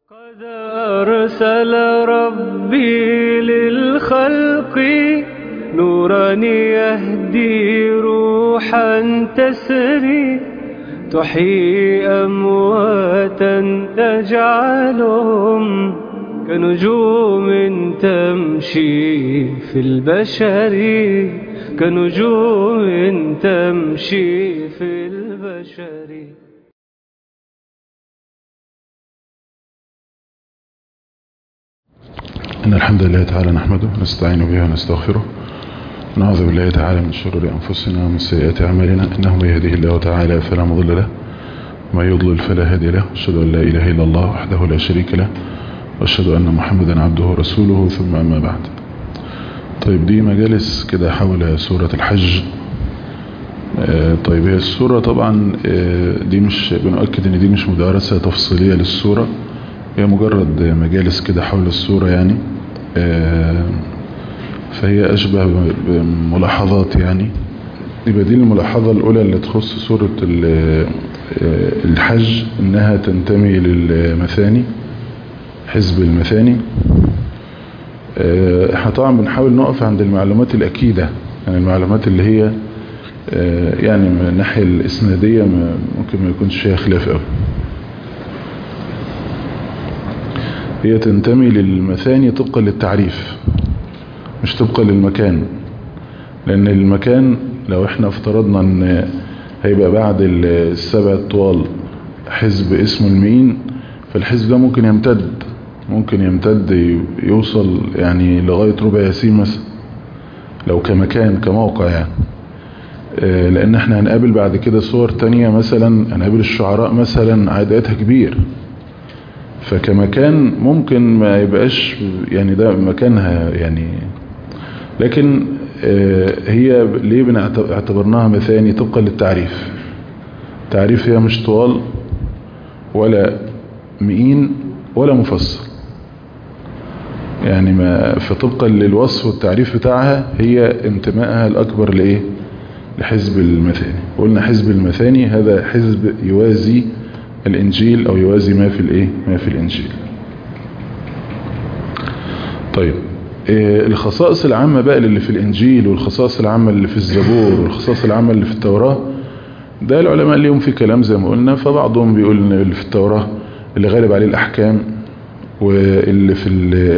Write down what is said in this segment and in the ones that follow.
قد أرسل ربي للخلق نورا يهدي روحا تسري تحيي أمواتا تجعلهم كنجوم تمشي في البشر كنجوم تمشي في البشر إن الحمد لله تعالى نحمده ونستعين به ونستغفره ونعوذ بالله تعالى من شرور أنفسنا ومن سيئات أعمالنا إنه من يهده الله تعالى فلا مضل له وما يضلل فلا هادي له أشهد أن لا إله إلا الله وحده لا شريك له وأشهد أن محمدا عبده ورسوله ثم أما بعد طيب دي مجالس كده حول سورة الحج آه طيب هي السورة طبعا آه دي مش بنؤكد ان دي مش مدارسة تفصيلية للسورة هي مجرد مجالس كده حول السورة يعني آه فهي أشبه بملاحظات يعني يبقى دي الملاحظة الأولى اللي تخص سورة الحج إنها تنتمي للمثاني حزب المثاني احنا طبعا بنحاول نقف عند المعلومات الأكيدة يعني المعلومات اللي هي يعني من الناحية الإسنادية ممكن ما يكونش فيها خلاف قوي هي تنتمي للمثاني طبقا للتعريف مش طبقا للمكان لأن المكان لو احنا افترضنا ان هيبقى بعد السبع طوال حزب اسمه المين فالحزب ده ممكن يمتد ممكن يمتد يوصل يعني لغاية ربع ياسين مثلا لو كمكان كموقع يعني لان احنا هنقابل بعد كده صور تانية مثلا هنقابل الشعراء مثلا عددها كبير فكمكان ممكن ما يبقاش يعني ده مكانها يعني لكن هي ليه بنعتبرناها مثاني طبقا للتعريف تعريف هي مش طوال ولا مئين ولا مفصل يعني ما فطبقا للوصف والتعريف بتاعها هي انتمائها الأكبر لإيه لحزب المثاني قلنا حزب المثاني هذا حزب يوازي الإنجيل أو يوازي ما في الإيه ما في الإنجيل طيب إيه الخصائص العامة بقى اللي في الإنجيل والخصائص العامة اللي في الزبور والخصائص العامة اللي في التوراة ده العلماء اليوم في كلام زي ما قلنا فبعضهم بيقول ان اللي في التوراة اللي غالب عليه الأحكام واللي في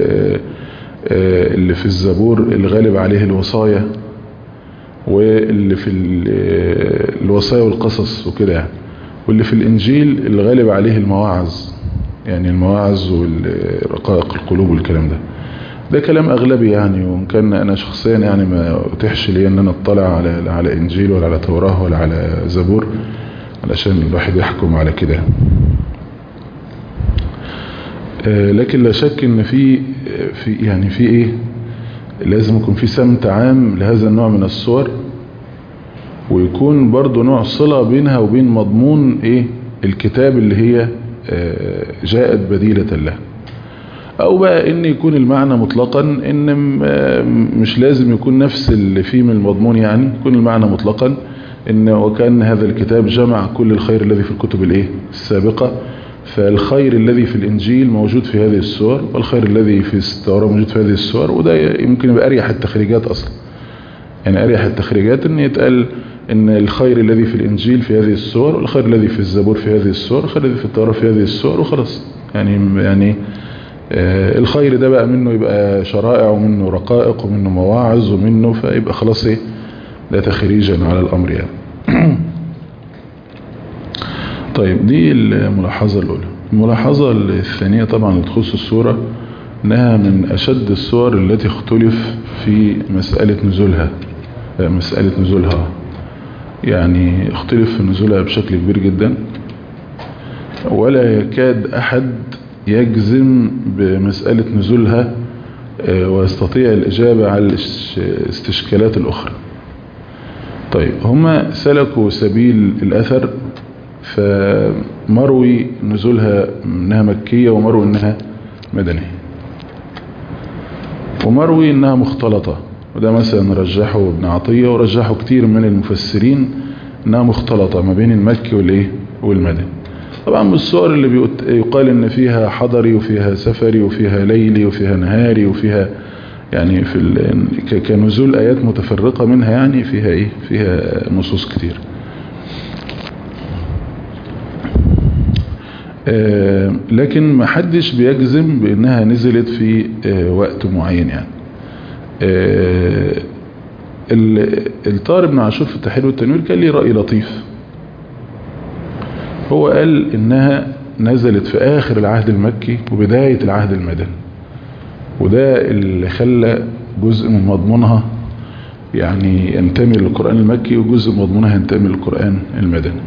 اللي في الزبور اللي غالب عليه الوصايا واللي في الوصايا والقصص وكده يعني واللي في الإنجيل اللي غالب عليه المواعظ يعني المواعظ والرقائق القلوب والكلام ده ده كلام أغلبي يعني وإن كان أنا شخصيا يعني ما أتيحش لي أن أنا اطلع على على إنجيل ولا على توراة ولا على زبور علشان الواحد يحكم على كده لكن لا شك ان في في يعني في ايه لازم يكون في سمت عام لهذا النوع من الصور ويكون برضو نوع صلة بينها وبين مضمون ايه الكتاب اللي هي جاءت بديلة له او بقى ان يكون المعنى مطلقا ان مش لازم يكون نفس اللي فيه من المضمون يعني يكون المعنى مطلقا ان وكان هذا الكتاب جمع كل الخير الذي في الكتب الايه السابقة فالخير الذي في الانجيل موجود في هذه السور والخير الذي في التوراة موجود في هذه السور وده يمكن يبقى اريح التخريجات اصلا يعني اريح التخريجات ان يتقال ان الخير الذي في الانجيل في هذه السور والخير الذي في الزبور في هذه السور والخير الذي في التوراة في هذه السور وخلاص يعني يعني آه الخير ده بقى منه يبقى شرائع ومنه رقائق ومنه مواعظ ومنه فيبقى خلاص ايه ده تخريجا على الامر يعني طيب دي الملاحظة الاولى الملاحظة الثانية طبعا اللي تخص السورة انها من اشد الصور التي اختلف في مسألة نزولها مسألة نزولها يعني اختلف في نزولها بشكل كبير جدا ولا يكاد احد يجزم بمسألة نزولها ويستطيع الإجابة على الاستشكالات الأخرى طيب هما سلكوا سبيل الأثر فمروي نزولها انها مكية ومروي انها مدنية ومروي انها مختلطة وده مثلا رجحه ابن عطية ورجحه كتير من المفسرين انها مختلطة ما بين المكي والايه والمدني طبعا من الصور اللي بيقت- يقال ان فيها حضري وفيها سفري وفيها ليلي وفيها نهاري وفيها يعني في ال- ك- كنزول ايات متفرقة منها يعني فيها ايه فيها نصوص كتير آه، لكن ما حدش بيجزم بانها نزلت في آه، وقت معين يعني آه، ال- الطاهر بن عاشور في التحرير والتنوير كان ليه رأي لطيف هو قال انها نزلت في اخر العهد المكي وبداية العهد المدني وده اللي خلى جزء من مضمونها يعني ينتمي للقرآن المكي وجزء من مضمونها ينتمي للقرآن المدني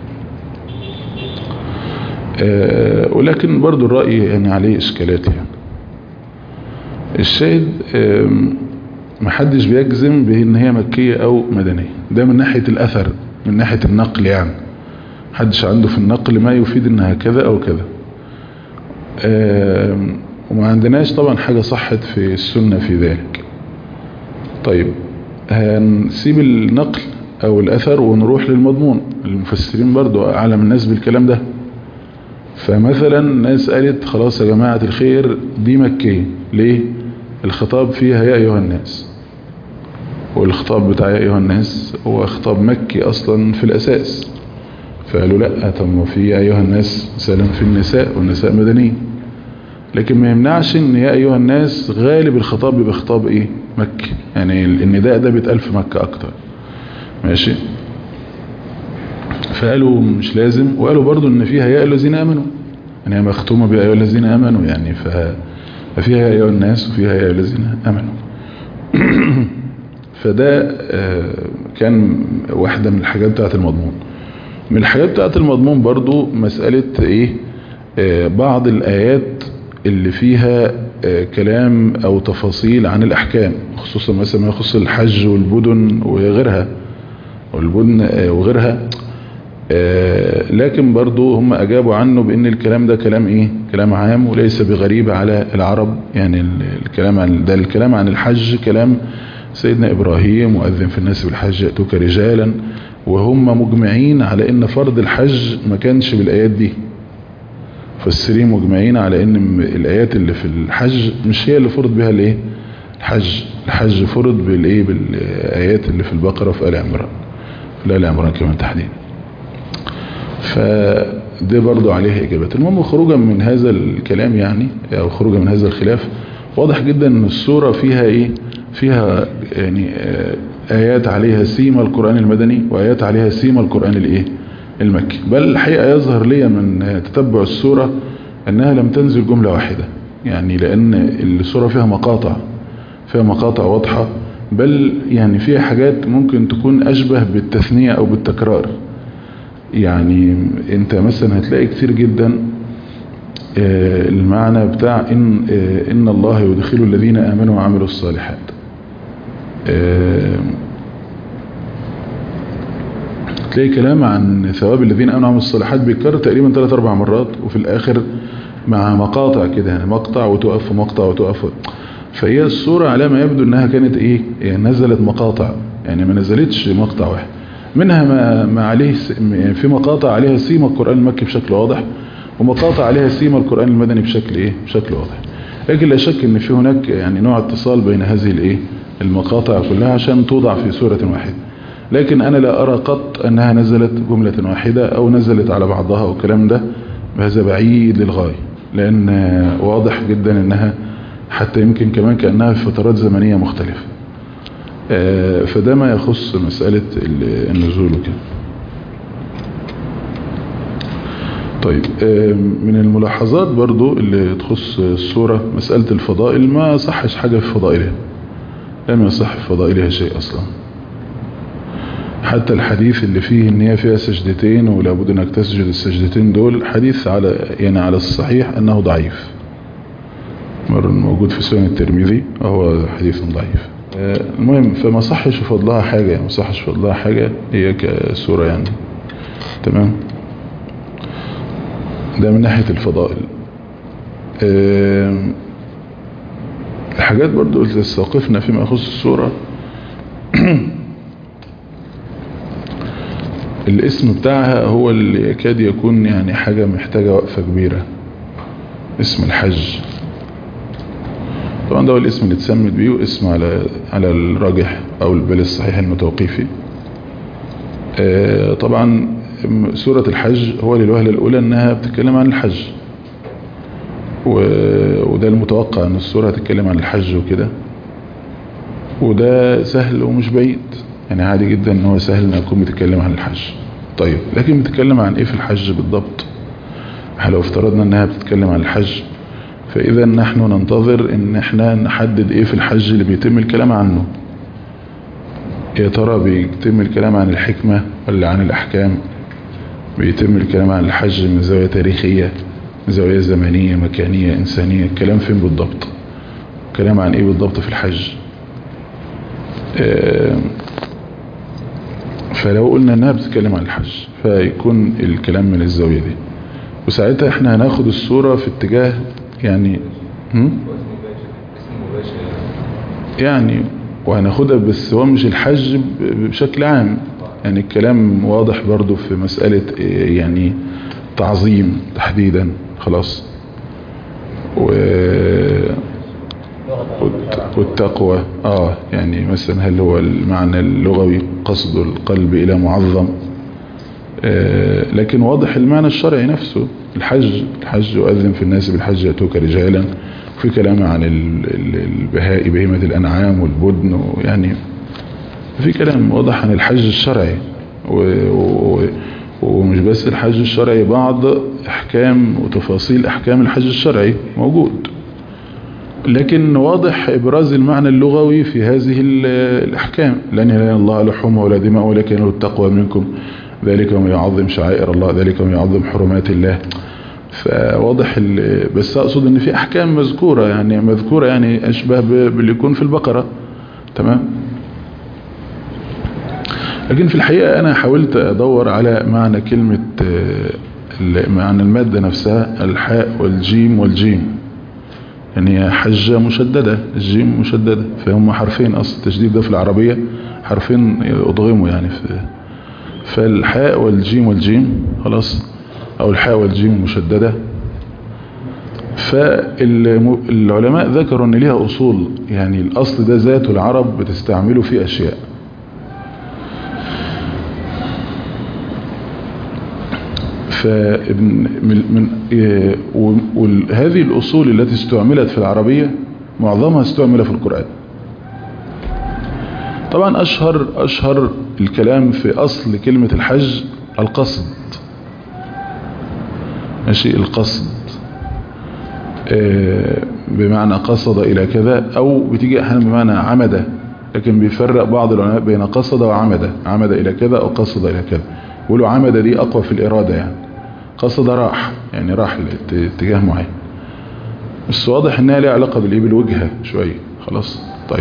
آه، ولكن برضو الرأي يعني عليه إشكالات يعني الشاهد آم، محدش بيجزم بأن هي مكية أو مدنية ده من ناحية الأثر من ناحية النقل يعني محدش عنده في النقل ما يفيد أنها كذا أو كذا آم، وما عندناش طبعا حاجة صحت في السنة في ذلك طيب هنسيب النقل أو الأثر ونروح للمضمون المفسرين برضو أعلم الناس بالكلام ده فمثلا ناس قالت خلاص يا جماعة الخير دي مكية ليه الخطاب فيها يا أيها الناس والخطاب بتاع يا أيها الناس هو خطاب مكي أصلا في الأساس فقالوا لا طب ما في يا أيها الناس مثلا في النساء والنساء مدنية لكن ما يمنعش ان يا أيها الناس غالب الخطاب بيبقى خطاب ايه مكي يعني النداء ده بيتقال في مكة أكتر ماشي فقالوا مش لازم وقالوا برضو ان فيها يا الذين امنوا يعني هي مختومه بيا ايها الذين امنوا يعني ف ففيها يا ايها الناس وفيها يا الذين امنوا فده آه، كان واحده من الحاجات بتاعه المضمون من الحاجات بتاعه المضمون برضو مساله ايه آه، بعض الايات اللي فيها آه، كلام او تفاصيل عن الاحكام خصوصا مثلا ما يخص الحج والبدن وغيرها والبدن آه، وغيرها آه، لكن برضو هم أجابوا عنه بأن الكلام ده كلام إيه كلام عام وليس بغريب على العرب يعني ال- الكلام عن ده الكلام عن الحج كلام سيدنا إبراهيم وأذن في الناس بالحج يأتوك رجالا وهم مجمعين على أن فرض الحج ما كانش بالآيات دي مفسرين مجمعين على أن م- الآيات اللي في الحج مش هي اللي فرض بها الإيه الحج الحج فرض بالإيه بالآيات اللي في البقرة في آل عمران في آل عمران كمان تحديدا فده برضو عليه إجابات المهم خروجا من هذا الكلام يعني أو خروجا من هذا الخلاف واضح جدا أن السورة فيها إيه فيها يعني آه، آيات عليها سيما القرآن المدني وآيات عليها سيما القرآن الإيه المكي بل الحقيقة يظهر لي من آه، تتبع السورة أنها لم تنزل جملة واحدة يعني لأن السورة فيها مقاطع فيها مقاطع واضحة بل يعني فيها حاجات ممكن تكون أشبه بالتثنية أو بالتكرار يعني انت مثلا هتلاقي كتير جدا آه، المعنى بتاع إن, آه، إن الله يدخل الذين آمنوا وعملوا الصالحات آه، تلاقي كلام عن ثواب الذين آمنوا وعملوا الصالحات بيتكرر تقريبا ثلاث أربع مرات وفي الآخر مع مقاطع كده يعني مقطع وتقف ومقطع وتقف فهي الصورة على ما يبدو انها كانت ايه يعني نزلت مقاطع يعني ما نزلتش مقطع واحد منها ما, ما عليه س- م- في مقاطع عليها سيما القرآن المكي بشكل واضح ومقاطع عليها سيما القرآن المدني بشكل ايه بشكل واضح لكن لا شك ان في هناك يعني نوع اتصال بين هذه الايه المقاطع كلها عشان توضع في سورة واحدة لكن انا لا ارى قط انها نزلت جملة واحدة او نزلت على بعضها والكلام ده هذا بعيد للغاية لان واضح جدا انها حتى يمكن كمان كأنها في فترات زمنية مختلفة آه، فده ما يخص مسألة ال- النزول وكده طيب آه، من الملاحظات برضو اللي تخص الصورة مسألة الفضائل ما صحش حاجة في فضائلها لم يصح في فضائلها شيء أصلا حتى الحديث اللي فيه ان هي فيها سجدتين ولا بد انك تسجد السجدتين دول حديث على يعني على الصحيح انه ضعيف مر موجود في سنن الترمذي وهو حديث ضعيف آه، المهم فما صحش في فضلها حاجة يعني ما صحش في فضلها حاجة هي كسورة يعني تمام ده من ناحية الفضائل آه، الحاجات برضو اللي تستوقفنا فيما يخص السورة الاسم بتاعها هو اللي يكاد يكون يعني حاجة محتاجة وقفة كبيرة اسم الحج طبعا ده هو الاسم اللي اتسمت بيه واسم على على الراجح او البال الصحيح المتوقيفي آه، طبعا سورة الحج هو للوهلة الاولى انها بتتكلم عن الحج و- وده المتوقع ان السورة هتتكلم عن الحج وكده وده سهل ومش بعيد يعني عادي جدا ان هو سهل انها تكون بتتكلم عن الحج طيب لكن بتتكلم عن ايه في الحج بالضبط احنا لو افترضنا انها بتتكلم عن الحج فاذا نحن ننتظر ان احنا نحدد ايه في الحج اللي بيتم الكلام عنه يا ترى بيتم الكلام عن الحكمة ولا عن الاحكام بيتم الكلام عن الحج من زاوية تاريخية من زاوية زمنية مكانية انسانية الكلام فين بالضبط كلام عن ايه بالضبط في الحج آه، فلو قلنا انها بتتكلم عن الحج فيكون الكلام من الزاوية دي وساعتها احنا هناخد الصورة في اتجاه يعني هم؟ يعني وهناخدها بس هو مش الحج ب- بشكل عام يعني الكلام واضح برضو في مسألة إيه يعني تعظيم تحديدا خلاص و والت- والتقوى اه يعني مثلا هل هو المعنى اللغوي قصد القلب الى معظم آه لكن واضح المعنى الشرعي نفسه الحج الحج يؤذن في الناس بالحج يأتوك رجالا في كلام عن ال- ال- البهاء بهيمة الأنعام والبدن ويعني في كلام واضح عن الحج الشرعي و- و- ومش بس الحج الشرعي بعض أحكام وتفاصيل أحكام الحج الشرعي موجود لكن واضح إبراز المعنى اللغوي في هذه ال- الأحكام لن ينال الله لحوم ولا دماء ولكن ينال التقوى منكم ذلك ومن يعظم شعائر الله ذلك ومن يعظم حرمات الله فواضح ال- بس أقصد أن في أحكام مذكورة يعني مذكورة يعني أشبه ب- باللي يكون في البقرة تمام لكن في الحقيقة أنا حاولت أدور على معنى كلمة آه، ال- معنى المادة نفسها الحاء والجيم والجيم يعني هي حجة مشددة الجيم مشددة فهم حرفين أصل التشديد ده في العربية حرفين أضغموا يعني في فالحاء والجيم والجيم خلاص أو الحاء والجيم مشددة فالعلماء ذكروا أن ليها أصول يعني الأصل ده ذات العرب بتستعمله في أشياء فابن من من إيه، و- وهذه الأصول التي استعملت في العربية معظمها استعمل في القرآن طبعا أشهر أشهر الكلام في أصل كلمة الحج القصد ماشي القصد آه، بمعنى قصد إلى كذا أو بتيجي أحيانا بمعنى عمد لكن بيفرق بعض العلماء بين قصد وعمد عمد إلى كذا أو قصد إلى كذا يقولوا عمد دي أقوى في الإرادة يعني قصد راح يعني راح لاتجاه معين بس واضح انها ليها علاقة بالايه بالوجهة شوية خلاص طيب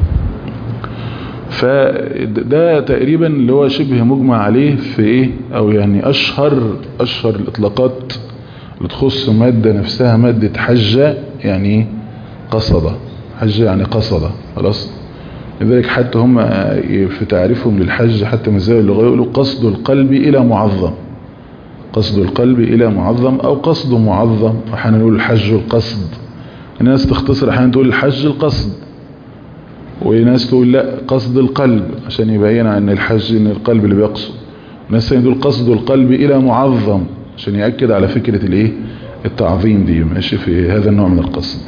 فده تقريبا اللي هو شبه مجمع عليه في ايه او يعني اشهر اشهر الاطلاقات اللي تخص مادة نفسها مادة حجة يعني ايه قصدة حجة يعني قصدة خلاص لذلك حتى هم في تعريفهم للحج حتى مزايا اللغة يقولوا قصد القلب الى معظم قصد القلب إلى معظم أو قصد معظم أحيانا نقول الحج القصد الناس تختصر أحيانا تقول الحج القصد وناس تقول لا قصد القلب عشان يبين أن الحج إن القلب اللي بيقصد ناس ثانية تقول قصد القلب إلى معظم عشان يأكد على فكرة الإيه التعظيم دي ماشي في هذا النوع من القصد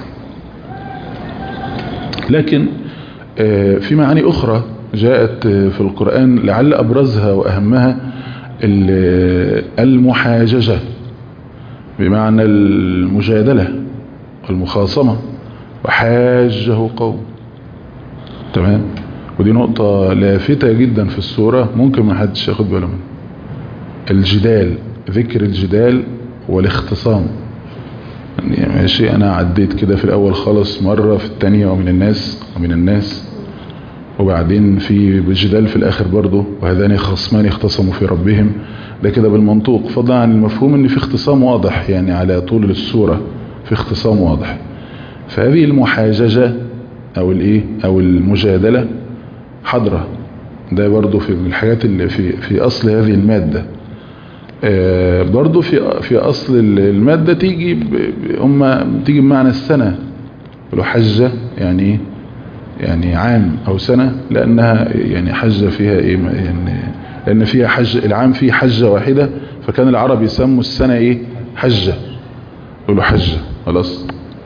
لكن آه، في معاني أخرى جاءت آه، في القرآن لعل أبرزها وأهمها ال- المحاججة بمعنى المجادلة والمخاصمة وحاجه قوم تمام ودي نقطة لافتة جدا في السورة ممكن ما حدش ياخد باله منها الجدال ذكر الجدال والاختصام يعني ماشي انا عديت كده في الاول خالص مرة في التانية ومن الناس ومن الناس وبعدين في جدال في الاخر برضه وهذان خصمان اختصموا في ربهم ده كده بالمنطوق فضلا عن المفهوم ان في اختصام واضح يعني على طول السورة في اختصام واضح فهذه المحاججة او الايه او المجادلة حضرة ده برضو في من الحاجات اللي في في اصل هذه المادة آه، برضو في في اصل المادة تيجي ب- ب- هم تيجي بمعنى السنة ولو حجة يعني ايه يعني عام او سنة لانها يعني حجة فيها ايه يعني لان فيها حج العام فيه حجة واحدة فكان العرب يسموا السنة ايه حجة يقولوا حجة خلاص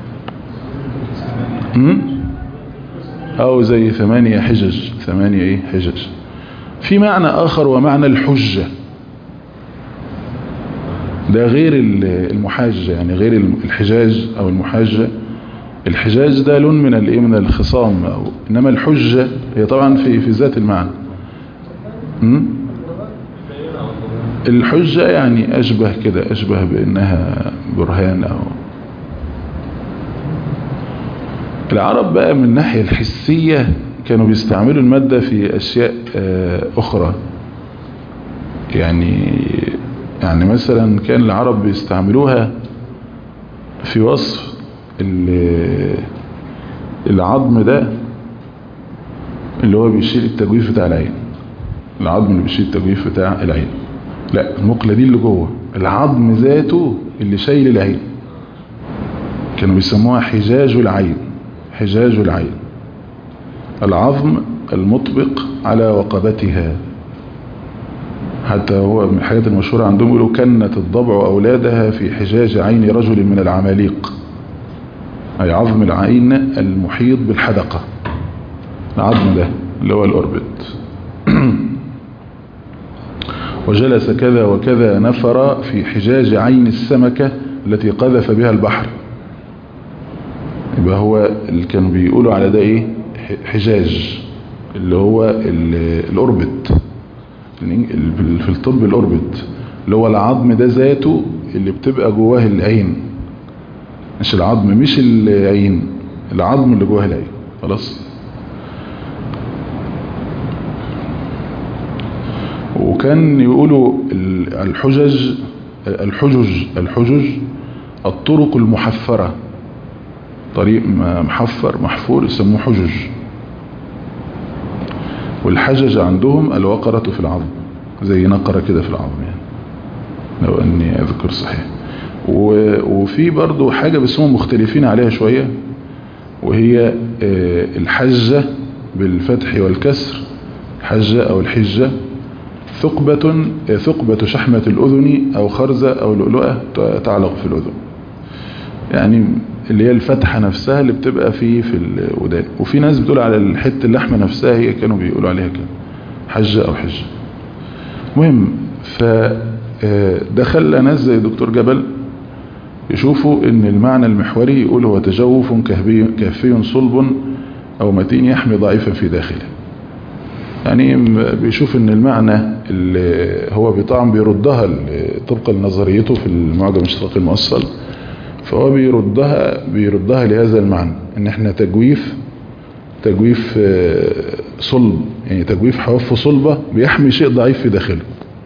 هم؟ او زي ثمانية حجج ثمانية ايه حجج في معنى اخر ومعنى الحجة ده غير ال- المحاجة يعني غير الحجاج او المحاجة الحجاج ده لون من الايه من الخصام أو انما الحجة هي طبعا في في ذات المعنى م? الحجة يعني اشبه كده اشبه بانها برهان او العرب بقى من الناحية الحسية كانوا بيستعملوا المادة في اشياء آه، اخرى يعني يعني مثلا كان العرب بيستعملوها في وصف ال- العظم ده اللي هو بيشيل التجويف بتاع العين العظم اللي بيشيل التجويف بتاع العين لا المقلة دي اللي جوه العظم ذاته اللي شايل العين كانوا بيسموها حجاج العين حجاج العين العظم المطبق على وقبتها حتى هو من الحاجات المشهورة عندهم يقولوا كنت الضبع أولادها في حجاج عين رجل من العماليق أي عظم العين المحيط بالحدقة العظم ده اللي هو الأوربت وجلس كذا وكذا نفر في حجاج عين السمكة التي قذف بها البحر يبقى هو اللي كانوا بيقولوا على ده ايه ح- حجاج اللي هو ال- الأوربت ال- في الطب الأوربت اللي هو العظم ده ذاته اللي بتبقى جواه العين مش العظم مش العين العظم اللي جواه العين خلاص وكان يقولوا ال- الحجج الحجج الحجج الطرق المحفرة طريق م- محفر محفور يسموه حجج والحجج عندهم الوقرة في العظم زي نقرة كده في العظم يعني لو اني اذكر صحيح و- وفي برضو حاجة بس هم مختلفين عليها شوية وهي آه، الحجة بالفتح والكسر الحجة او الحجة ثقبة آه، ثقبة شحمة الأذن أو خرزة أو لؤلؤة ت- تعلق في الأذن يعني اللي هي الفتحة نفسها اللي بتبقى في في الودان وفي ناس بتقول على الحتة اللحمة نفسها هي كانوا بيقولوا عليها كده حجة أو حجة مهم فده خلى ناس زي دكتور جبل يشوفوا ان المعنى المحوري يقول هو تجوف كهفي كهفي صلب او متين يحمي ضعيفا في داخله يعني م- بيشوف ان المعنى اللي هو طبعا بيردها ل- طبقا لنظريته في المعجم الاشتراقي المؤصل فهو بيردها بيردها لهذا المعنى ان احنا تجويف تجويف آه، صلب يعني تجويف حواف صلبة بيحمي شيء ضعيف في داخله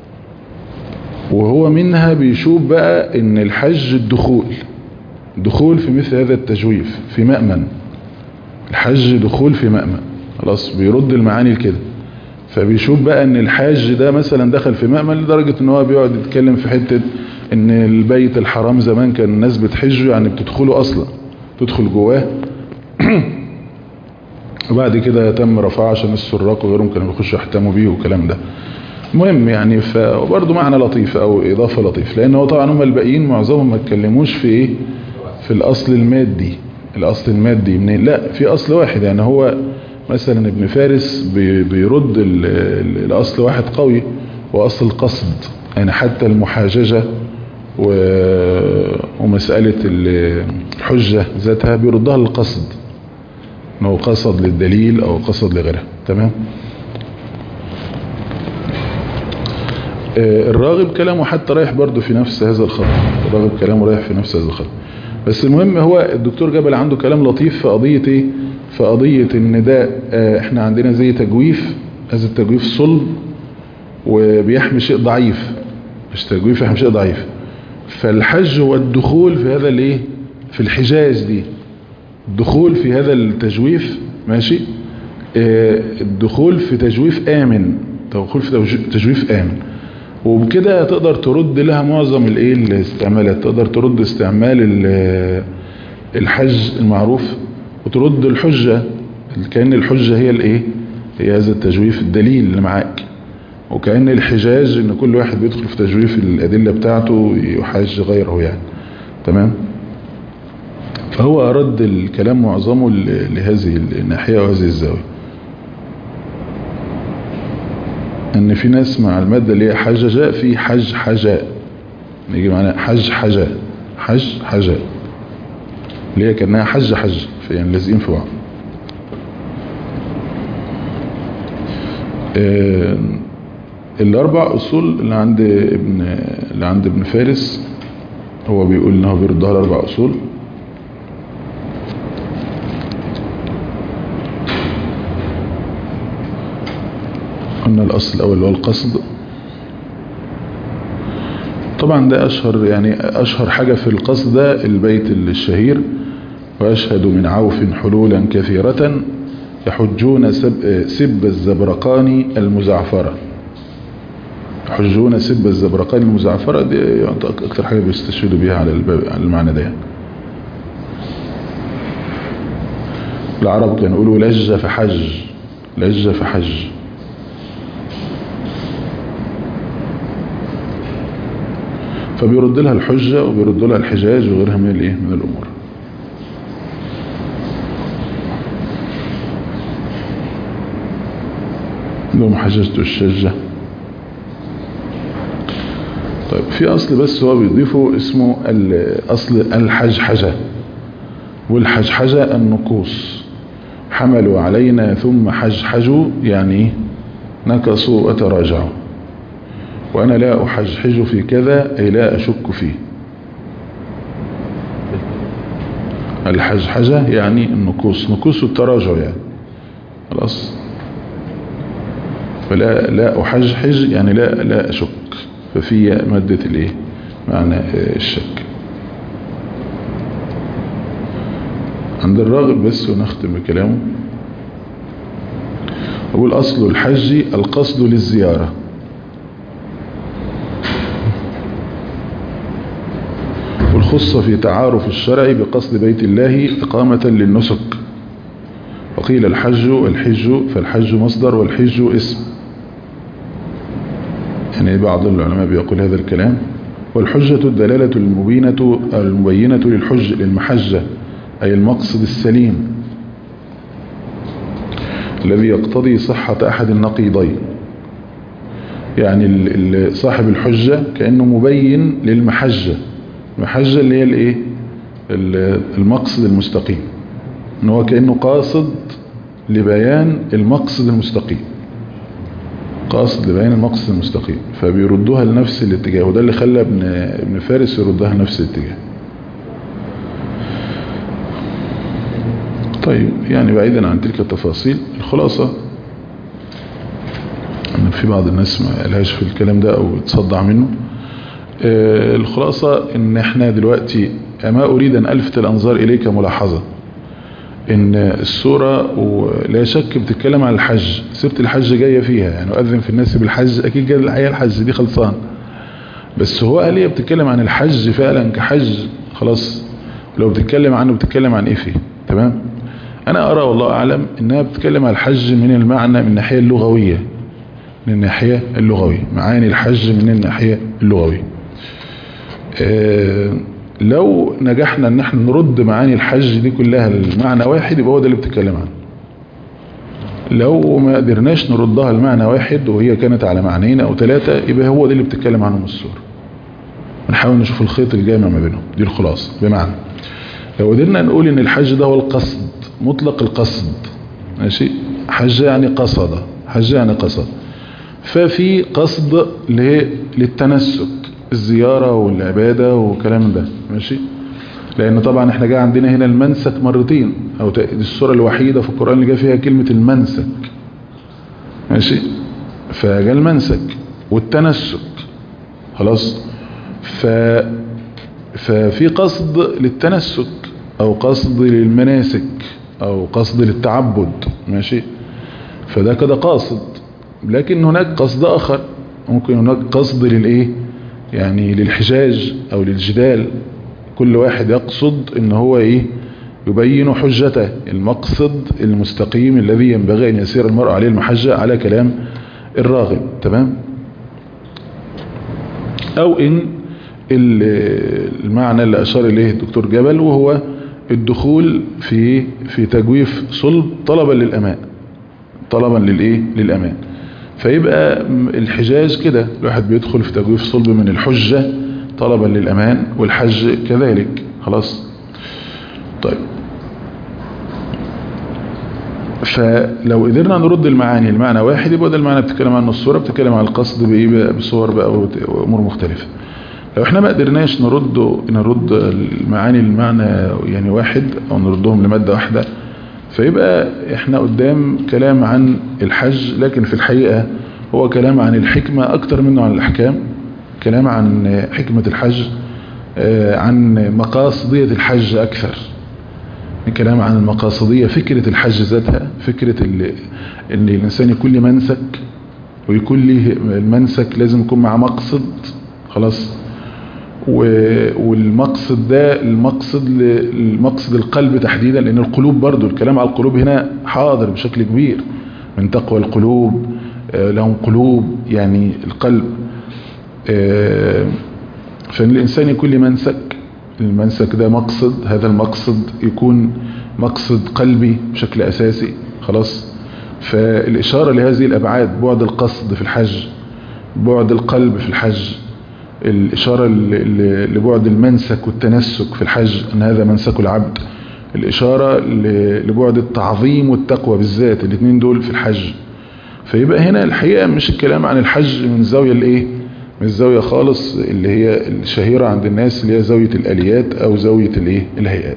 وهو منها بيشوف بقى ان الحج الدخول دخول في مثل هذا التجويف في مأمن الحج دخول في مأمن خلاص بيرد المعاني لكده فبيشوف بقى ان الحاج ده مثلا دخل في مأمن لدرجة ان هو بيقعد يتكلم في حتة ان البيت الحرام زمان كان الناس بتحجه يعني بتدخله اصلا تدخل جواه وبعد كده تم رفعه عشان السراق وغيرهم كانوا بيخشوا يحتموا بيه والكلام ده المهم يعني فبرضه معنى لطيف او اضافة لطيف لان هو طبعا هم الباقيين معظمهم ما اتكلموش في ايه في الاصل المادي الاصل المادي منين لا في اصل واحد يعني هو مثلا ابن فارس بي- بيرد ال- ال- الاصل واحد قوي واصل القصد يعني حتى المحاججة و- ومسألة ال- الحجة ذاتها بيردها للقصد انه قصد للدليل او قصد لغيرها تمام آه، الراغب كلامه حتى رايح برضه في نفس هذا الخط الراغب كلامه رايح في نفس هذا الخط بس المهم هو الدكتور جبل عنده كلام لطيف في قضية ايه في قضية ان ده آه، احنا عندنا زي تجويف هذا التجويف صلب وبيحمي شيء ضعيف مش تجويف يحمي شيء ضعيف فالحج هو الدخول في هذا الايه في الحجاز دي الدخول في هذا التجويف ماشي آه، الدخول في تجويف آمن دخول في توج- تجويف آمن وبكده تقدر ترد لها معظم الايه الاستعمالات تقدر ترد استعمال ال- الحج المعروف وترد الحجة كأن الحجة هي الايه هي هذا التجويف الدليل اللي معاك وكأن الحجاج ان كل واحد بيدخل في تجويف الأدلة بتاعته يحاج غيره يعني تمام فهو أرد الكلام معظمه ل- لهذه الناحية وهذه الزاوية ان في ناس مع المادة اللي هي حججاء في حج حجاء يجي معنا حج حجاء حج حجاء اللي هي كأنها حج حج في يعني لازقين في بعض آه، الاربع اصول اللي عند ابن اللي عند ابن فارس هو بيقول انه بيردها الاربع اصول قلنا الاصل الاول اللي هو القصد طبعا ده اشهر يعني اشهر حاجة في القصد ده البيت الشهير واشهد من عوف حلولا كثيرة يحجون سب, سب الزبرقان المزعفرة يحجون سب الزبرقان المزعفرة دي يعني اكتر حاجة بيستشهدوا بيها على الباب على المعنى ده يعني. العرب كانوا يقولوا لج فحج لج فحج فبيرد لها الحجة وبيرد لها الحجاج وغيرها من الايه من الامور لهم حججت الشجة طيب في اصل بس هو بيضيفه اسمه اصل الحجحجة والحجحجة النقوص حملوا علينا ثم حجحجوا يعني نكصوا وتراجعوا وأنا لا أحجحج في كذا أي لا أشك فيه الحجحجة يعني النكوص نكوص التراجع يعني خلاص فلا لا أحجحج يعني لا لا أشك ففي مادة الايه معنى الشك عند الراغب بس ونختم بكلامه أقول أصل الحج القصد للزيارة والخص في تعارف الشرع بقصد بيت الله إقامة للنسك وقيل الحج والحج فالحج مصدر والحج اسم يعني بعض العلماء بيقول هذا الكلام والحجة الدلالة المبينة المبينة للحج للمحجة أي المقصد السليم الذي يقتضي صحة أحد النقيضين يعني صاحب الحجة كأنه مبين للمحجة المحجة اللي هي الايه المقصد المستقيم ان هو كأنه قاصد لبيان المقصد المستقيم قاصد لبيان المقصد المستقيم فبيردوها لنفس الاتجاه وده اللي خلى ابن, ابن فارس يردها لنفس الاتجاه طيب يعني بعيدا عن تلك التفاصيل الخلاصة ان في بعض الناس ما قالهاش في الكلام ده او تصدع منه آه الخلاصة ان احنا دلوقتي ما اريد ان الفت الانظار اليك ملاحظة ان السورة ولا شك بتتكلم عن الحج سيرة الحج جاية فيها يعني اؤذن في الناس بالحج اكيد جاية الحقيقة الحج دي خلصان بس هو قال هي بتتكلم عن الحج فعلا كحج خلاص لو بتتكلم عنه بتتكلم عن ايه فيه تمام انا ارى والله اعلم انها بتتكلم عن الحج من المعنى من الناحية اللغوية من الناحية اللغوية معاني الحج من الناحية اللغوية اه لو نجحنا ان احنا نرد معاني الحج دي كلها لمعنى واحد يبقى هو ده اللي بتتكلم عنه لو ما قدرناش نردها لمعنى واحد وهي كانت على معنيين او ثلاثة يبقى هو ده اللي بتتكلم عنه من السورة ونحاول نشوف الخيط الجامع ما بينهم دي الخلاصة بمعنى لو قدرنا نقول ان الحج ده هو القصد مطلق القصد ماشي حج يعني قصد حج يعني قصد ففي قصد للتنسك الزيارة والعبادة وكلام ده ماشي لان طبعا احنا جاء عندنا هنا المنسك مرتين او السورة الوحيدة في القرآن اللي جاء فيها كلمة المنسك ماشي فجاء المنسك والتنسك خلاص ف ففي قصد للتنسك او قصد للمناسك او قصد للتعبد ماشي فده كده قاصد لكن هناك قصد اخر ممكن هناك قصد للايه يعني للحجاج او للجدال كل واحد يقصد ان هو ايه يبين حجته المقصد المستقيم الذي ينبغي ان يسير المرء عليه المحجة على كلام الراغب تمام او ان المعنى اللي اشار اليه الدكتور جبل وهو الدخول في في تجويف صلب طلبا للامان طلبا للايه للامان فيبقى الحجاج كده الواحد بيدخل في تجويف صلب من الحجة طلبا للامان والحج كذلك خلاص طيب فلو قدرنا نرد المعاني المعنى واحد يبقى ده المعنى بتتكلم عنه الصورة بتتكلم عن القصد بايه بقى بصور بقى وامور مختلفة لو احنا ما قدرناش نرد نرد المعاني المعنى يعني واحد او نردهم لمادة واحدة فيبقى احنا قدام كلام عن الحج لكن في الحقيقة هو كلام عن الحكمة اكتر منه عن الاحكام كلام عن حكمة الحج عن مقاصدية الحج اكثر كلام عن المقاصدية فكرة الحج ذاتها فكرة ان الانسان يكون له منسك ويكون له المنسك لازم يكون مع مقصد خلاص والمقصد ده المقصد المقصد القلب تحديدا لان القلوب برضو الكلام على القلوب هنا حاضر بشكل كبير من تقوى القلوب لهم قلوب يعني القلب فان الانسان يكون له منسك المنسك ده مقصد هذا المقصد يكون مقصد قلبي بشكل اساسي خلاص فالاشارة لهذه الابعاد بعد القصد في الحج بعد القلب في الحج الإشارة لبعد المنسك والتنسك في الحج أن هذا منسك العبد الإشارة لبعد التعظيم والتقوى بالذات الاثنين دول في الحج فيبقى هنا الحقيقة مش الكلام عن الحج من زاوية الايه من الزاوية خالص اللي هي الشهيرة عند الناس اللي هي زاوية الاليات او زاوية الايه الهيئات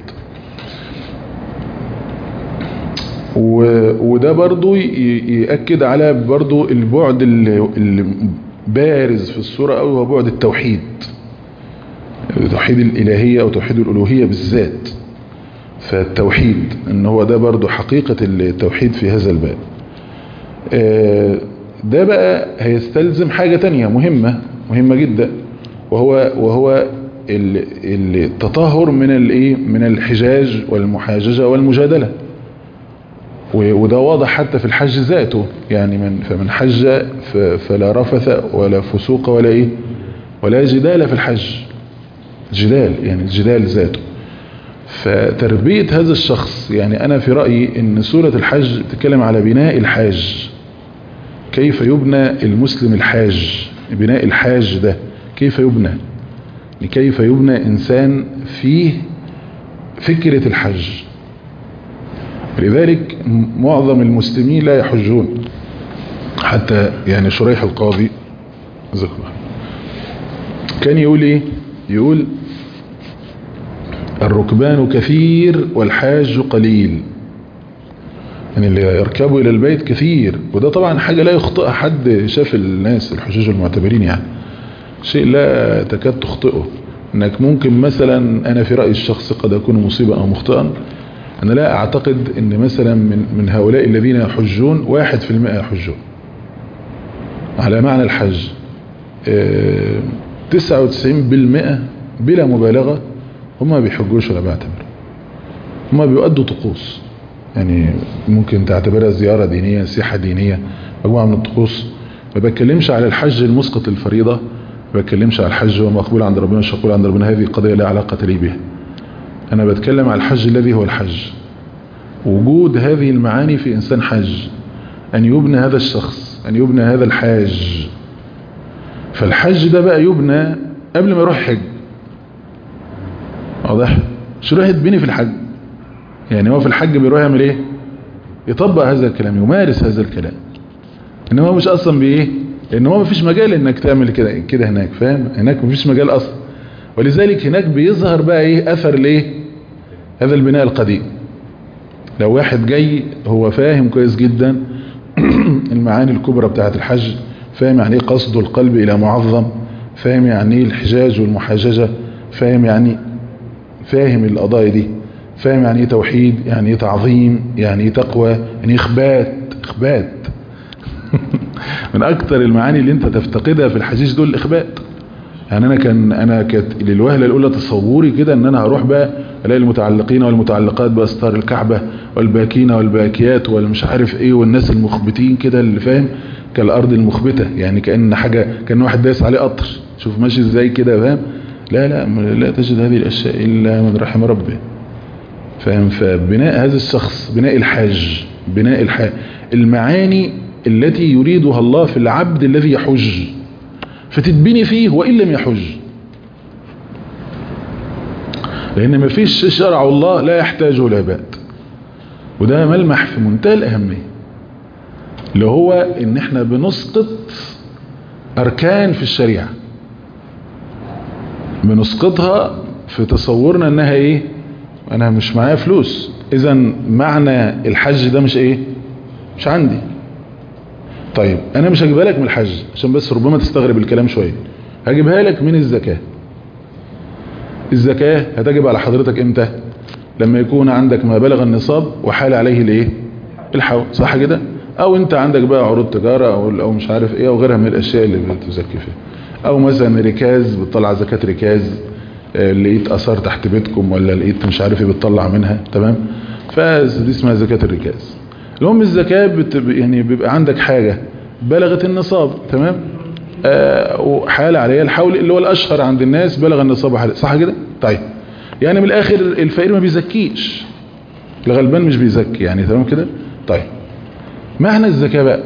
وده برضو يأكد على برضو البعد اللي بارز في الصورة أو هو بعد التوحيد توحيد الإلهية أو توحيد الألوهية بالذات فالتوحيد ان هو ده برضو حقيقة التوحيد في هذا الباب ده بقى هيستلزم حاجة تانية مهمة مهمة جدا وهو وهو التطهر من الايه من الحجاج والمحاججة والمجادلة وده واضح حتى في الحج ذاته يعني من فمن حج فلا رفث ولا فسوق ولا ايه ولا جدال في الحج جدال يعني الجدال ذاته فتربية هذا الشخص يعني انا في رأيي ان سورة الحج تتكلم على بناء الحاج كيف يبنى المسلم الحاج بناء الحاج ده كيف يبنى كيف يبنى انسان فيه فكرة الحج لذلك معظم المسلمين لا يحجون حتى يعني شريح القاضي كان يقول ايه يقول الركبان كثير والحاج قليل يعني اللي يركبوا الى البيت كثير وده طبعا حاجة لا يخطئها حد شاف الناس الحجاج المعتبرين يعني شيء لا تكاد تخطئه انك ممكن مثلا انا في رأي الشخص قد اكون مصيبا او مخطئا انا لا اعتقد ان مثلا من, من هؤلاء الذين يحجون واحد في المئة يحجون على معنى الحج تسعة وتسعين بالمئة بلا مبالغة هم ما بيحجوش ولا بيعتبروا هم بيؤدوا طقوس يعني ممكن تعتبرها زيارة دينية سياحة دينية مجموعة من الطقوس ما بتكلمش على الحج المسقط الفريضة ما بتكلمش على الحج ومقبول عند ربنا مش مقبول عند ربنا هذه قضية لا علاقة لي بها أنا بتكلم على الحج الذي هو الحج وجود هذه المعاني في إنسان حج أن يبنى هذا الشخص أن يبنى هذا الحاج فالحج ده بقى يبنى قبل ما يروح حج واضح مش يروح يتبني في الحج يعني هو في الحج بيروح يعمل ايه يطبق هذا الكلام يمارس هذا الكلام انما هو مش اصلا بايه لان هو مفيش مجال انك تعمل كده كده هناك فاهم هناك مفيش مجال اصلا ولذلك هناك بيظهر بقى ايه اثر الايه هذا البناء القديم لو واحد جاي هو فاهم كويس جدا المعاني الكبرى بتاعت الحج فاهم يعني ايه قصد القلب الى معظم فاهم يعني ايه الحجاج والمحاججة فاهم يعني فاهم القضايا دي فاهم يعني ايه توحيد يعني ايه تعظيم يعني ايه تقوى يعني ايه اخبات اخبات من اكتر المعاني اللي انت تفتقدها في الحشيش دول الاخبات يعني انا كان انا كانت للوهله الاولى تصوري كده ان انا هروح بقى الاقي المتعلقين والمتعلقات باستار الكعبه والباكين والباكيات والمش عارف ايه والناس المخبتين كده اللي فاهم كالارض المخبته يعني كان حاجه كان واحد دايس عليه قطر شوف ماشي ازاي كده فاهم لا لا لا تجد هذه الاشياء الا من رحم ربه فاهم فبناء هذا الشخص بناء الحاج بناء الحاج المعاني التي يريدها الله في العبد الذي يحج فتتبني فيه وإن لم يحج لأن ما فيش شرع الله لا يحتاجه العباد وده ملمح في منتهى الأهمية اللي هو ان احنا بنسقط أركان في الشريعة بنسقطها في تصورنا انها ايه انا مش معايا فلوس اذا معنى الحج ده مش ايه مش عندي طيب انا مش هجيبها لك من الحج عشان بس ربما تستغرب الكلام شوية هجيبها لك من الزكاة الزكاة هتجب على حضرتك امتى لما يكون عندك ما بلغ النصاب وحال عليه الايه الحول صح كده او انت عندك بقى عروض تجارة او, أو مش عارف ايه او غيرها من الاشياء اللي بتزكي فيها او مثلا ركاز بتطلع زكاة ركاز لقيت اثار تحت بيتكم ولا لقيت مش عارف ايه بتطلع منها تمام فدي اسمها زكاة الركاز المهم الزكاة بت... يعني بيبقى عندك حاجة بلغت النصاب تمام آه وحال عليها الحول اللي هو الاشهر عند الناس بلغ النصاب حال صح كده طيب يعني من الاخر الفقير ما بيزكيش الغلبان مش بيزكي يعني تمام كده طيب معنى الزكاة بقى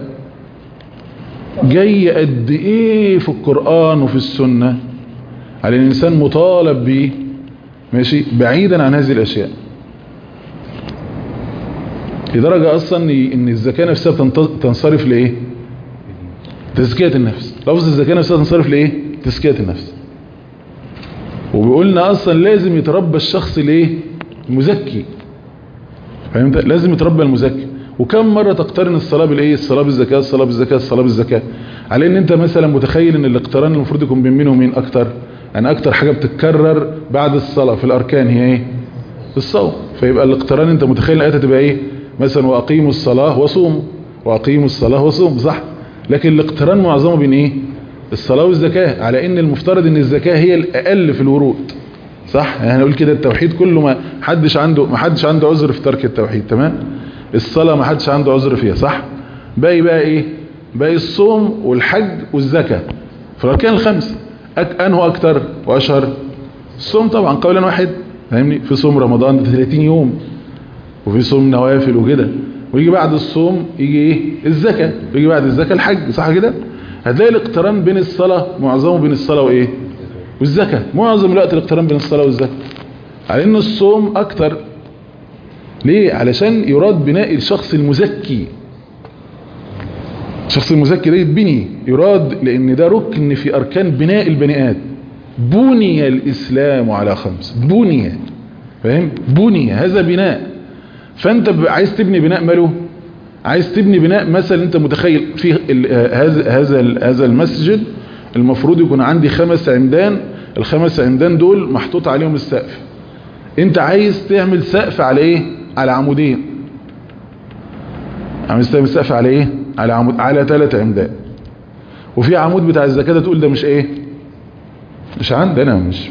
جاي قد ايه في القرآن وفي السنة على الانسان مطالب به ماشي بعيدا عن هذه الاشياء لدرجة اصلا ان الزكاة نفسها تنصرف لايه تزكية النفس لفظ الزكاة نفسها تنصرف لايه تزكية النفس وبيقولنا اصلا لازم يتربى الشخص لايه المزكي فهمت لازم يتربى المزكي وكم مرة تقترن الصلاة بالايه الصلاة بالزكاة الصلاة بالزكاة الصلاة بالزكاة على ان انت مثلا متخيل ان الاقتران المفروض يكون بين مين ومين اكتر يعني اكتر حاجة بتتكرر بعد الصلاة في الاركان هي ايه الصوم فيبقى الاقتران انت متخيل الايه تبقى ايه مثلا واقيموا الصلاة وصوموا واقيموا الصلاة وصوموا صح لكن الاقتران معظمه بين ايه الصلاة والزكاة على ان المفترض ان الزكاة هي الاقل في الورود صح يعني هنقول كده التوحيد كله ما حدش عنده ما حدش عنده عذر في ترك التوحيد تمام الصلاة ما حدش عنده عذر فيها صح باقي بقى ايه باقي الصوم والحج والزكاة في الاركان الخمسة أك انه اكتر واشهر الصوم طبعا قولا واحد فاهمني في صوم رمضان 30 يوم وفي صوم نوافل وكده ويجي بعد الصوم يجي ايه الزكاة ويجي بعد الزكاة الحج صح كده هتلاقي الاقتران بين الصلاة معظمه بين الصلاة وايه والزكاة معظم الوقت الاقتران بين الصلاة والزكاة على ان الصوم اكتر ليه علشان يراد بناء الشخص المزكي الشخص المزكي ده يتبني يراد لان ده ركن في اركان بناء البني ادم بني الاسلام على خمس بني فاهم بني هذا بناء فانت عايز تبني بناء ماله عايز تبني بناء مثلا انت متخيل في هذا هذا هذا المسجد المفروض يكون عندي خمس عمدان الخمس عمدان دول محطوط عليهم السقف انت عايز تعمل سقف على ايه على عمودين عايز تعمل سقف على ايه على عمود على ثلاث عمدان وفي عمود بتاع الزكاه تقول ده مش ايه مش عندنا مش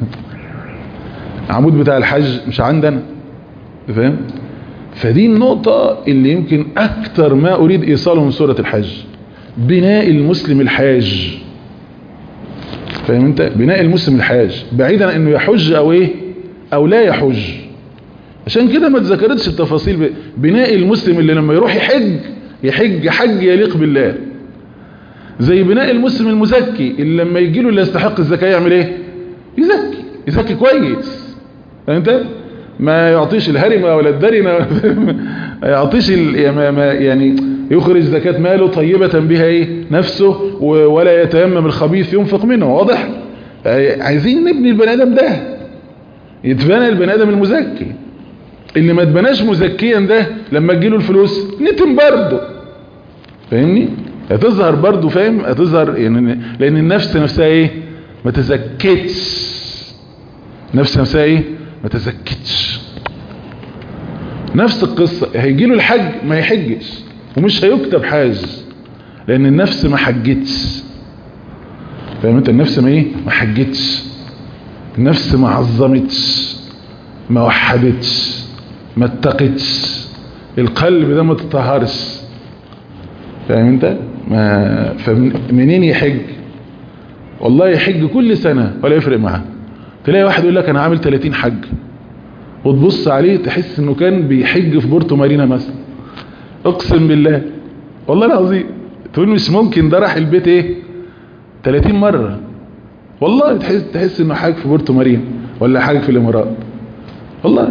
عمود بتاع الحج مش عندنا فاهم فدي النقطة اللي يمكن اكتر ما اريد ايصاله من سورة الحج بناء المسلم الحاج فاهم انت بناء المسلم الحاج بعيدا عن انه يحج او ايه او لا يحج عشان كده ما تذكرتش التفاصيل بناء المسلم اللي لما يروح يحج يحج حج يليق بالله زي بناء المسلم المزكي اللي لما يجي له اللي يستحق الزكاة يعمل ايه يزكي يزكي كويس انت ما يعطيش الهرمة ولا الدرمة ما يعطيش يعني يخرج زكاة ماله طيبة بها ايه نفسه ولا يتيمم الخبيث ينفق منه واضح عايزين نبني البني ادم ده يتبنى البني ادم المزكي اللي ما تبناش مزكيا ده لما تجيله الفلوس نتم برضه فاهمني هتظهر برضه فاهم هتظهر يعني لان النفس نفسها ايه ما تزكتش نفس نفسها ايه ما تزكتش نفس القصة هيجي له الحج ما يحجش ومش هيكتب حاج لان النفس ما حجتش فاهم انت النفس ما ايه ما حجتش النفس ما عظمتش ما وحدتش ما اتقتش القلب ده ما تطهرش فاهم انت ما فمنين يحج والله يحج كل سنة ولا يفرق معاه تلاقي واحد يقول لك انا عامل 30 حج وتبص عليه تحس انه كان بيحج في بورتو مارينا مثلا اقسم بالله والله العظيم تقول مش ممكن ده راح البيت ايه 30 مرة والله تحس تحس انه حاج في بورتو مارينا ولا حاج في الامارات والله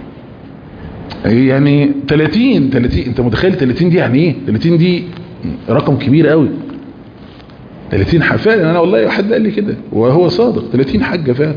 يعني 30 30 انت متخيل 30 دي يعني ايه 30 دي رقم كبير قوي 30 حاجة فعلا انا والله حد قال لي كده وهو صادق 30 حاجة فعلا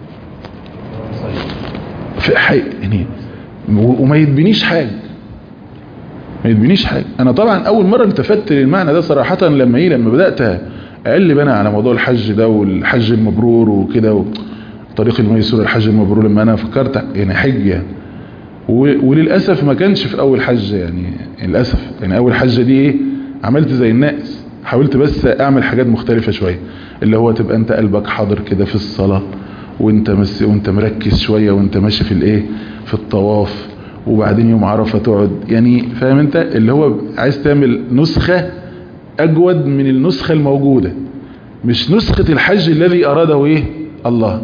في حي يعني وما يتبنيش حاجة ما يتبنيش حاجة انا طبعا اول مرة التفت للمعنى ده صراحة لما ايه لما بدأت اقلب انا على موضوع الحج ده والحج المبرور وكده طريق الميسور الحج المبرور لما انا فكرت يعني حج يعني وللأسف ما كانش في اول حج يعني للأسف يعني اول حجة دي ايه عملت زي الناس حاولت بس اعمل حاجات مختلفة شوية اللي هو تبقى انت قلبك حاضر كده في الصلاة وانت مس وانت مركز شوية وانت ماشي في الايه في الطواف وبعدين يوم عرفة تقعد يعني فاهم انت اللي هو عايز تعمل نسخة اجود من النسخة الموجودة مش نسخة الحج الذي اراده ايه الله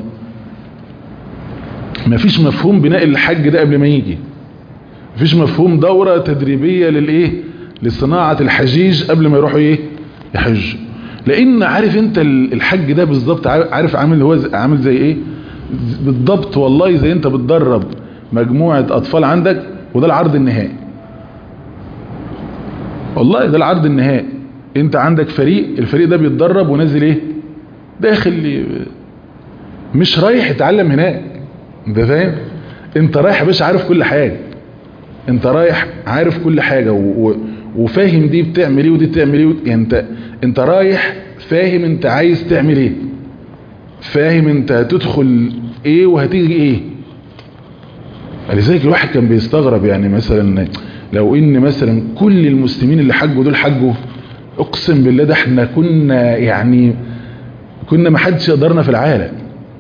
مفيش مفهوم بناء الحج ده قبل ما يجي مفيش مفهوم دورة تدريبية للايه لصناعة الحجيج قبل ما يروحوا ايه يحج لان عارف انت الحج ده بالظبط عارف عامل هو عامل زي ايه بالضبط والله زي انت بتدرب مجموعة اطفال عندك وده العرض النهائي والله ده العرض النهائي انت عندك فريق الفريق ده بيتدرب ونازل ايه داخل مش رايح يتعلم هناك انت فاهم انت رايح يا باشا عارف كل حاجة انت رايح عارف كل حاجة و... وفاهم دي بتعمل ايه ودي بتعمل ايه يعني انت انت رايح فاهم انت عايز تعمل ايه فاهم انت هتدخل ايه وهتيجي ايه لذلك الواحد كان بيستغرب يعني مثلا لو ان مثلا كل المسلمين اللي حجوا دول حجوا اقسم بالله ده احنا كنا يعني كنا ما حدش يقدرنا في العالم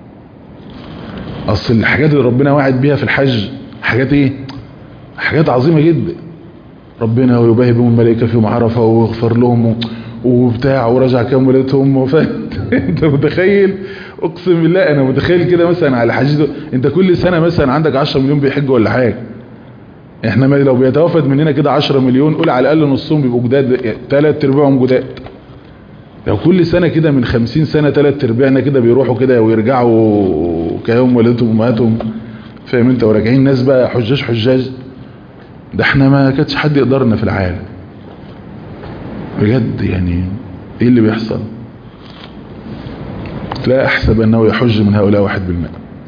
اصل الحاجات اللي ربنا وعد بيها في الحج حاجات ايه حاجات عظيمة جدا ربنا ويباهي بهم الملائكة في عرفة ويغفر لهم وبتاع ورجع كام ولادهم انت متخيل اقسم بالله انا متخيل كده مثلا على حج انت كل سنة مثلا عندك 10 مليون بيحجوا ولا حاجة احنا ما لو بيتوافد مننا كده 10 مليون قول على الاقل نصهم بيبقوا جداد ثلاث ارباعهم جداد لو كل سنة كده من 50 سنة ثلاث ارباعنا كده بيروحوا كده ويرجعوا كيوم ولادهم وامهاتهم فاهم انت وراجعين ناس بقى حجاج حجاج ده احنا ما كانش حد يقدرنا في العالم بجد يعني ايه اللي بيحصل لا احسب انه يحج من هؤلاء واحد بالمئة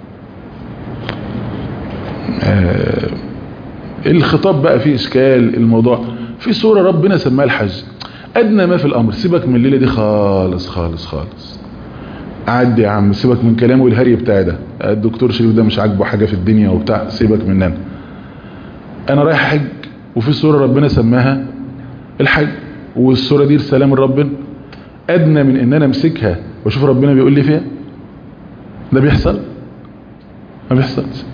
آه الخطاب بقى فيه اشكال الموضوع في صورة ربنا سماها الحج ادنى ما في الامر سيبك من الليلة دي خالص خالص خالص عدي يا عم سيبك من كلامه والهري بتاعي ده الدكتور شريف ده مش عاجبه حاجة في الدنيا وبتاع سيبك مننا انا رايح حج وفي صورة ربنا سماها الحج والصورة دي رسالة من ربنا ادنى من ان انا امسكها واشوف ربنا بيقول لي فيها ده بيحصل ما بيحصلش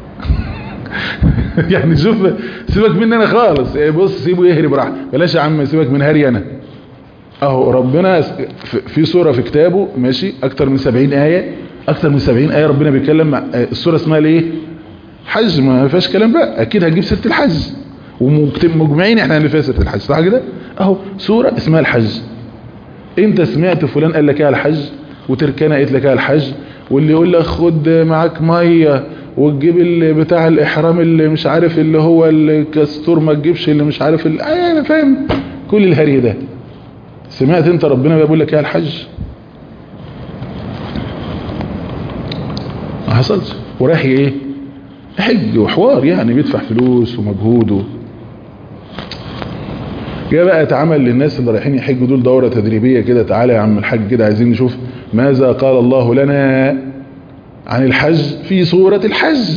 يعني شوف سيبك مني انا خالص بص سيبه يهري براحته بلاش يا عم سيبك من هري انا اهو ربنا في سورة في كتابه ماشي اكتر من 70 آية اكتر من 70 آية ربنا بيتكلم مع السورة اسمها ايه حج ما فيهاش كلام بقى اكيد هتجيب سيره الحج ومجمعين احنا اللي فيها سيره الحج صح كده اهو سوره اسمها الحج انت سمعت فلان قال لك ايه الحج وتركنا قالت لك ايه الحج واللي يقول لك خد معاك ميه وتجيب اللي بتاع الاحرام اللي مش عارف اللي هو الكاستور ما تجيبش اللي مش عارف اللي آه انا فاهم كل الهري ده سمعت انت ربنا بيقول لك ايه الحج ما حصلش ورايح ايه حج وحوار يعني بيدفع فلوس ومجهود جاء بقى اتعمل للناس اللي رايحين يحجوا دول دورة تدريبية كده تعالى يا عم الحج كده عايزين نشوف ماذا قال الله لنا عن الحج في سورة الحج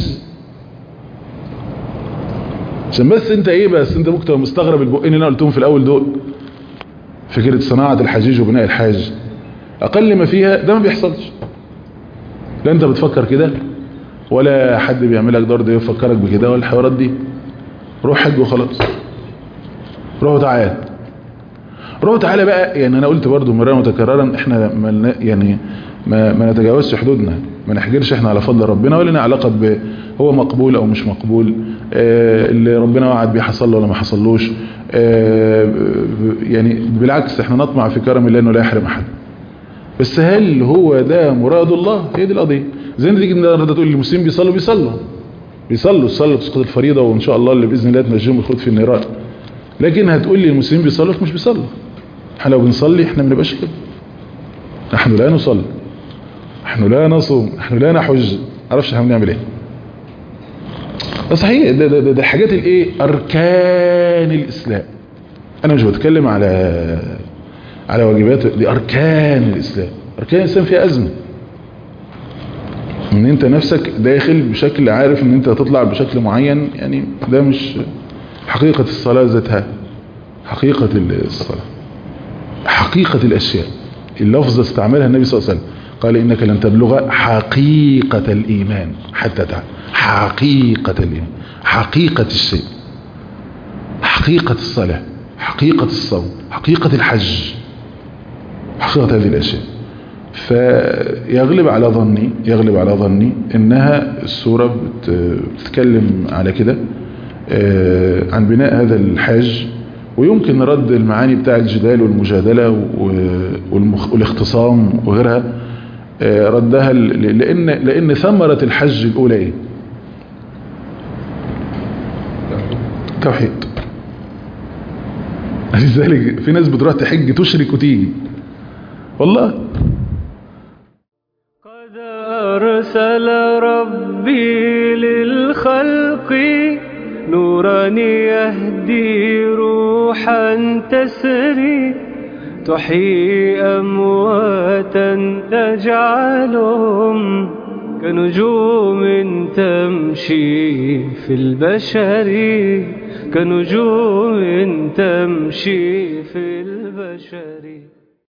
عشان بس انت ايه بس انت ممكن تبقى مستغرب البقين اللي انا قلتهم في الاول دول فكرة صناعة الحجيج وبناء الحاج اقل ما فيها ده ما بيحصلش لا انت بتفكر كده ولا حد بيعملك دور ده يفكرك بكده ولا الحوارات دي روح حج وخلاص روح تعالى روح تعالى بقى يعني انا قلت برضو مرة متكررا احنا ما يعني ما, ما نتجاوزش حدودنا ما نحجرش احنا على فضل ربنا ولا لنا علاقة ب هو مقبول او مش مقبول اه اللي ربنا وعد بيه حصل له ولا ما حصلوش اه يعني بالعكس احنا نطمع في كرم الله انه لا يحرم احد بس هل هو ده مراد الله هي دي القضيه زي ما تيجي النهارده تقول المسلمين بيصلوا بيصلوا بيصلوا الصلاه تسقط الفريضه وان شاء الله اللي باذن الله تنجيهم الخلود في النيران لكن هتقول لي المسلمين بيصلوا مش بيصلوا احنا لو بنصلي احنا ما بنبقاش كده نحن لا نصلي نحن لا نصوم نحن لا نحج معرفش احنا بنعمل ايه ده صحيح ده, ده, ده, ده الحاجات الايه اركان الاسلام انا مش بتكلم على على واجبات دي اركان الاسلام اركان الاسلام فيها ازمه ان انت نفسك داخل بشكل عارف ان انت هتطلع بشكل معين يعني ده مش حقيقة الصلاة ذاتها حقيقة الصلاة حقيقة الاشياء اللفظة استعملها النبي صلى الله عليه وسلم قال انك لن تبلغ حقيقة الايمان حتى تعالى حقيقة الايمان حقيقة الشيء حقيقة الصلاة حقيقة الصوم حقيقة الحج حقيقة هذه الاشياء فيغلب على ظني يغلب على ظني انها السورة بتتكلم على كده عن بناء هذا الحاج ويمكن رد المعاني بتاع الجدال والمجادلة والاختصام وغيرها ردها لان لان ثمرة الحج الاولى ايه توحيد لذلك في ناس بتروح تحج تشرك وتيجي والله قد أرسل ربي للخلق نورا يهدي روحا تسري تحيي أمواتا تجعلهم كنجوم تمشي في البشر كنجوم تمشي في البشر